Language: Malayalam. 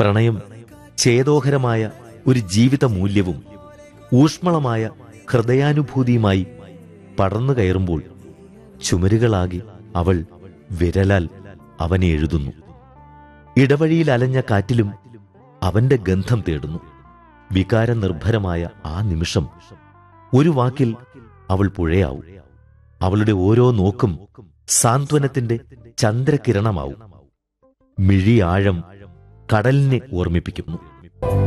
പ്രണയം ചേതോഹരമായ ഒരു ജീവിത മൂല്യവും ഊഷ്മളമായ ഹൃദയാനുഭൂതിയുമായി പടർന്നു കയറുമ്പോൾ ചുമരുകളാകി അവൾ വിരലാൽ അവനെ എഴുതുന്നു ഇടവഴിയിൽ അലഞ്ഞ കാറ്റിലും അവന്റെ ഗന്ധം തേടുന്നു വികാരനിർഭരമായ ആ നിമിഷം ഒരു വാക്കിൽ അവൾ പുഴയാവും അവളുടെ ഓരോ നോക്കും സാന്ത്വനത്തിന്റെ ചന്ദ്രകിരണമാവും മിഴിയാഴം കടലിനെ ഓർമ്മിപ്പിക്കുന്നു